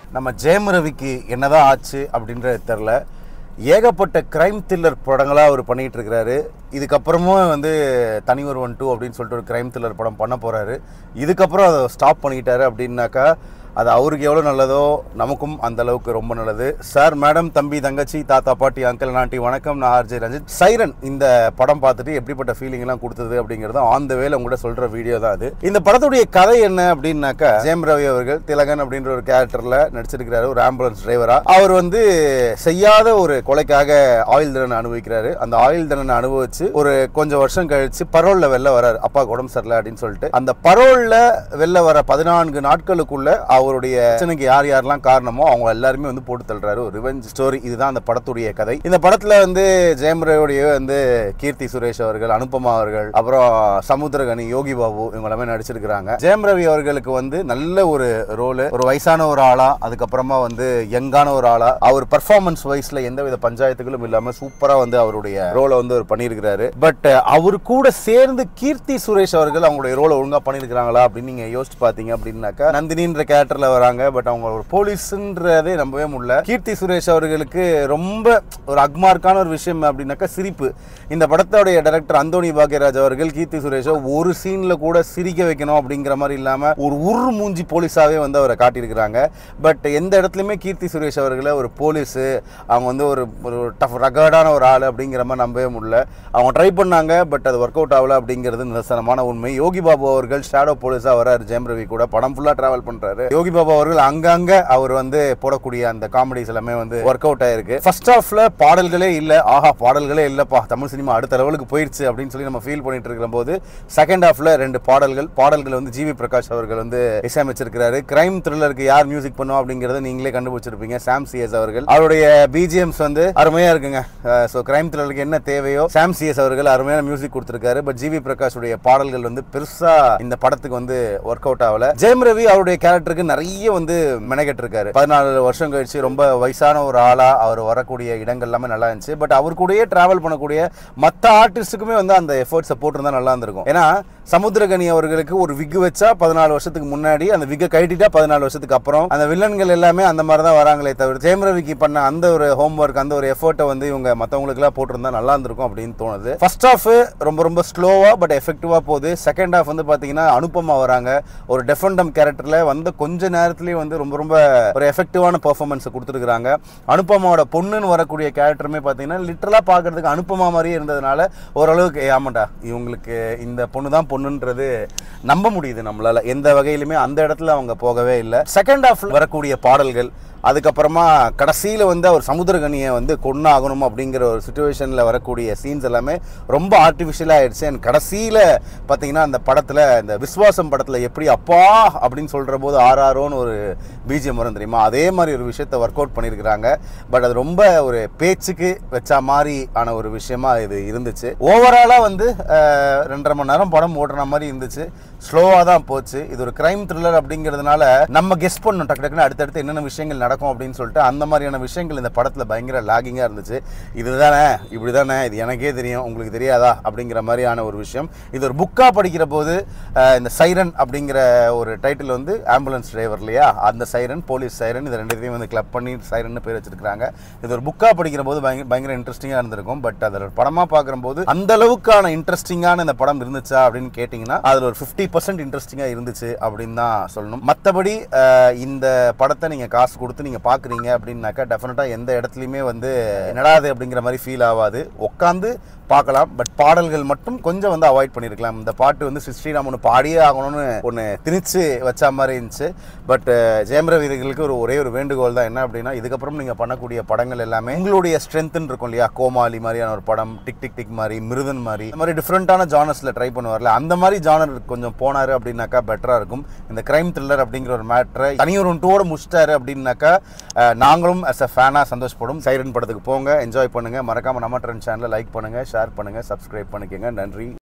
நம்ம ஜெயம் ரவிக்கு என்னதான் ஆச்சு அப்படின்றது தெரில ஏகப்பட்ட கிரைம் த்ரில்லர் படங்களாக அவர் பண்ணிகிட்டு இருக்கிறாரு இதுக்கப்புறமும் வந்து தனி ஒருவன் டூ அப்படின்னு சொல்லிட்டு ஒரு கிரைம் த்ரில்லர் படம் பண்ண போகிறாரு இதுக்கப்புறம் அதை ஸ்டாப் பண்ணிக்கிட்டாரு அப்படின்னாக்கா அது அவருக்கு எவ்வளோ நல்லதோ நமக்கும் அந்த அளவுக்கு ரொம்ப நல்லது சார் மேடம் தம்பி தங்கச்சி தாத்தா பாட்டி அங்கிள் நாட்டி வணக்கம் நான் ஆர்ஜே ரஞ்சித் சைரன் இந்த படம் பார்த்துட்டு எப்படிப்பட்ட ஃபீலிங்லாம் கொடுத்தது அப்படிங்கிறது ஆன் த வேல உங்கள்கிட்ட சொல்கிற வீடியோ தான் அது இந்த படத்துடைய கதை என்ன அப்படின்னாக்கா ஜெயம் ரவி அவர்கள் திலகன் அப்படின்ற ஒரு கேரக்டரில் நடிச்சிருக்கிறாரு ஒரு ஆம்புலன்ஸ் டிரைவரா அவர் வந்து செய்யாத ஒரு கொலைக்காக ஆயுள் தண்டனை அனுபவிக்கிறாரு அந்த ஆயுள் தண்டனை அனுபவிச்சு ஒரு கொஞ்சம் வருஷம் கழிச்சு பரோல்ல வெளில வராரு அப்பா உடம்பு சரியில்லை அப்படின்னு சொல்லிட்டு அந்த பரோல்ல வெளில வர பதினான்கு நாட்களுக்குள்ள அவருடைய பிரச்சனைக்கு யார் யாரெல்லாம் காரணமோ அவங்க எல்லாருமே வந்து போட்டு தள்ளுறாரு ஒரு ரிவெஞ்ச் ஸ்டோரி இதுதான் அந்த படத்துடைய கதை இந்த படத்துல வந்து ஜெயம் ரவியுடைய வந்து கீர்த்தி சுரேஷ் அவர்கள் அனுபமா அவர்கள் அப்புறம் சமுத்திரகனி யோகி பாபு இவங்க எல்லாமே நடிச்சிருக்கிறாங்க ஜெயம் ரவி அவர்களுக்கு வந்து நல்ல ஒரு ரோல் ஒரு வயசான ஒரு ஆளா அதுக்கப்புறமா வந்து யங்கான ஒரு ஆளா அவர் பர்ஃபார்மன்ஸ் வைஸ்ல எந்த வித பஞ்சாயத்துகளும் இல்லாம சூப்பரா வந்து அவருடைய ரோலை வந்து அவர் பண்ணியிருக்கிறாரு பட் அவர் கூட சேர்ந்து கீர்த்தி சுரேஷ் அவர்கள் அவங்களுடைய ரோலை ஒழுங்கா பண்ணியிருக்கிறாங்களா அப்படின்னு நீங்க யோசிச்சு பாத்தீங்க அப்படின்னாக்கா நந்தினின்ற கேரக்டர்ல வராங்க பட் அவங்க ஒரு போலீஸ்ன்றதே நம்பவே முடியல கீர்த்தி சுரேஷ் அவர்களுக்கு ரொம்ப ஒரு அக்மார்க்கான ஒரு விஷயம் அப்படின்னாக்கா சிரிப்பு இந்த படத்தோடைய டைரக்டர் அந்தோனி பாக்யராஜ் அவர்கள் கீர்த்தி சுரேஷை ஒரு சீன்ல கூட சிரிக்க வைக்கணும் அப்படிங்கிற மாதிரி இல்லாம ஒரு உரு மூஞ்சி போலீஸாவே வந்து அவரை காட்டியிருக்கிறாங்க பட் எந்த இடத்துலையுமே கீர்த்தி சுரேஷ் அவர்களை ஒரு போலீஸ் அவங்க வந்து ஒரு ஒரு டஃப் ரகர்டான ஒரு ஆள் அப்படிங்கிற மாதிரி நம்பவே முடியல அவங்க ட்ரை பண்ணாங்க பட் அது ஒர்க் அவுட் ஆகல அப்படிங்கிறது நிதர்சனமான உண்மை யோகி பாபு அவர்கள் ஷேடோ போலீஸாக வராரு ஜெயம் ரவி கூட படம் ஃபுல்லாக டிராவல் பண்ணுறாரு யோகி பாபு அவர்கள் அங்கங்க அவர் வந்து போடக்கூடிய அந்த காமெடிஸ் எல்லாமே வந்து ஒர்க் அவுட் ஆயிருக்கு ஃபர்ஸ்ட் ஹாஃப்ல பாடல்களே இல்லை ஆஹா பாடல்களே இல்லைப்பா தமிழ் சினிமா அடுத்த லெவலுக்கு போயிடுச்சு அப்படின்னு சொல்லி நம்ம ஃபீல் பண்ணிட்டு இருக்கிற போது செகண்ட் ஹாஃப்ல ரெண்டு பாடல்கள் பாடல்கள் வந்து ஜிவி பிரகாஷ் அவர்கள் வந்து இசையமைச்சிருக்கிறாரு கிரைம் த்ரில்லருக்கு யார் மியூசிக் பண்ணுவோம் அப்படிங்கறத நீங்களே கண்டுபிடிச்சிருப்பீங்க சாம் சிஎஸ் அவர்கள் அவருடைய பிஜிஎம்ஸ் வந்து அருமையா இருக்குங்க ஸோ கிரைம் த்ரில்லருக்கு என்ன தேவையோ சாம் சிஎஸ் அவர்கள் அருமையான மியூசிக் கொடுத்திருக்காரு பட் ஜிவி பிரகாஷுடைய பாடல்கள் வந்து பெருசா இந்த படத்துக்கு வந்து ஒர்க் அவுட் ஆகல ஜெயம் ரவி அவருடைய கேரக்டருக்கு நிறைய வந்து மெனக்கெட்டு இருக்காரு பதினாலு வருஷம் கழிச்சு ரொம்ப வயசான ஒரு ஆளா அவர் வரக்கூடிய இடங்கள் எல்லாமே நல்லா இருந்துச்சு பட் அவர் கூடயே டிராவல் பண்ணக்கூடிய மற்ற ஆர்டிஸ்ட்டுக்குமே வந்து அந்த எஃபர்ட்ஸை போட்டிருந்தா நல்லா இருந்திருக்கும் ஏன்னா சமுத்திரகனி அவர்களுக்கு ஒரு விக் வச்சா பதினாலு வருஷத்துக்கு முன்னாடி அந்த விக்கை கட்டிட்டா பதினாலு வருஷத்துக்கு அப்புறம் அந்த வில்லன்கள் எல்லாமே அந்த மாதிரி தான் வராங்களே தவிர ஜெயம் ரவிக்கு பண்ண அந்த ஒரு ஹோம்ஒர்க் அந்த ஒரு எஃபர்ட்டை வந்து இவங்க மற்றவங்களுக்குலாம் போட்டிருந்தா நல்லா இருந்திருக்கும் அப்படின்னு தோணுது ஃபர்ஸ்ட் ஹாஃப் ரொம்ப ரொம்ப ஸ்லோவா பட் எஃபெக்டிவா போகுது செகண்ட் ஹாஃப் வந்து பாத்தீங்கன்னா அனுப்பமா வராங்க ஒரு டெஃபண்டம் கேரக்டர்ல வந்து கொஞ்ச நேரத்திலேயே வந்து ரொம்ப ரொம்ப ஒரு எஃபெக்டிவான பெர்ஃபார்மன்ஸ் கொடுத்துருக்காங்க அனுப்பமாவோட பொண்ணுன்னு வரக்கூடிய கேரக்டருமே பார்த்தீங்கன்னா லிட்டரலாக பார்க்கறதுக்கு அனுப்பமா மாதிரியே இருந்ததுனால ஓரளவுக்கு "ஏய், ஆமாண்டா இவங்களுக்கு இந்த பொண்ணு தான் பொண்ணுன்றது நம்ப முடியுது நம்மளால எந்த வகையிலுமே அந்த இடத்துல அவங்க போகவே இல்லை செகண்ட் ஹாஃப்ல வரக்கூடிய பாடல்கள் அதுக்கப்புறமா கடைசியில் வந்து அவர் சமுத்திரகனியை வந்து கொன்னாகணும் அப்படிங்கிற ஒரு சுச்சுவேஷனில் வரக்கூடிய சீன்ஸ் எல்லாமே ரொம்ப ஆர்டிஃபிஷியலாக ஆயிடுச்சு அண்ட் கடைசியில் பார்த்தீங்கன்னா அந்த படத்தில் இந்த விஸ்வாசம் படத்தில் எப்படி அப்பா அப்படின்னு சொல்கிற போது ஆர்ஆரோன்னு ஒரு பிஜிஎம் வரும் தெரியுமா அதே மாதிரி ஒரு விஷயத்தை ஒர்க் அவுட் பண்ணியிருக்கிறாங்க பட் அது ரொம்ப ஒரு பேச்சுக்கு வச்ச மாதிரி ஆன ஒரு விஷயமா இது இருந்துச்சு ஓவராலாக வந்து அஹ், ரெண்டரை மணி நேரம் படம் ஓடுற மாதிரி இருந்துச்சு ஸ்லோவாக தான் போச்சு இது ஒரு கிரைம் த்ரில்லர் அப்படிங்கிறதுனால நம்ம கெஸ் பண்ணணும் டக்கு டக்குன்னு அடுத்தடுத்து என்னென்ன விஷயங்கள் நடக்கும் அப்படின்னு சொல்லிட்டு அந்த மாதிரியான விஷயங்கள் இந்த படத்தில் பயங்கர லாகிங்காக இருந்துச்சு இதுதானே இப்படி தானே இது எனக்கே தெரியும் உங்களுக்கு தெரியாதா அப்படிங்கிற மாதிரியான ஒரு விஷயம் இது ஒரு புக்காக படிக்கிற போது அஹ், இந்த சைரன் அப்படிங்கிற ஒரு டைட்டில் வந்து ஆம்புலன்ஸ் டிரைவர் இல்லையா அந்த சைரன் போலீஸ் சைரன் இது ரெண்டுத்தையும் வந்து கிளப் பண்ணி சைரன் பேர் வச்சிருக்காங்க இது ஒரு புக்காக படிக்கிற போது பயங்கர பயங்கர இன்ட்ரெஸ்டிங்காக இருந்திருக்கும் பட் அதில் படமாக பார்க்கும்போது அந்த அளவுக்கான இன்ட்ரெஸ்டிங்கான இந்த படம் இருந்துச்சா அப்படின்னு கேட்டிங்கன்னா அதில் ஒரு ஃபிஃப்டி பர்சன்ட் இன்ட்ரெஸ்டிங்காக இருந்துச்சு அப்படின்னு தான் சொல்லணும் மற்றபடி இந்த படத்தை நீங்கள் காசு கொடுத்து நீங்கள் பார்க்குறீங்க அப்படின்னாக்கா டெஃபினட்டாக எந்த இடத்துலையுமே வந்து என்னடா இது அப்படிங்கிற மாதிரி ஃபீல் ஆகாது உட்காந்து பார்க்கலாம் பட் பாடல்கள் மட்டும் கொஞ்சம் வந்து அவாய்ட் பண்ணியிருக்கலாம் இந்த பாட்டு வந்து ஸ்ரீ ஸ்ரீராம் ஒன்று பாடியே ஆகணும்னு ஒன்று திணிச்சு வச்ச மாதிரி இருந்துச்சு பட் ஜெயம் ரவி இதுகளுக்கு ஒரு ஒரே ஒரு வேண்டுகோள் தான் என்ன அப்படின்னா இதுக்கப்புறம் நீங்கள் பண்ணக்கூடிய படங்கள் எல்லாமே உங்களுடைய ஸ்ட்ரென்த்னு இருக்கும் இல்லையா கோமாளி மாதிரியான ஒரு படம் டிக் டிக் டிக் மாதிரி மிருதன் மாதிரி இந்த மாதிரி டிஃப்ரெண்ட்டான ஜானர்ஸில் ட்ரை பண்ணுவார்ல அந்த மாதிரி ஜானர் கொஞ்சம் போனார் அப்படின்னாக்கா பெட்டராக இருக்கும் இந்த கிரைம் த்ரில்லர் அப்படிங்கிற ஒரு மேட்ரை தனியொரு டூவோட முடிச்சிட்டாரு அப்படின்னாக்கா அஹ், நாங்களும் அஸ் அ ஃபேனாக சந்தோஷப்படும் சைரன் படத்துக்கு போங்க என்ஜாய் பண்ணுங்க மறக்காம நம்ம ட்ரெண்ட் சேனலை லைக் பண்ணுங்க ஷேர் பண்ணுங்க சப்ஸ்கிரைப் பண்ணிக்கோங்க நன்றி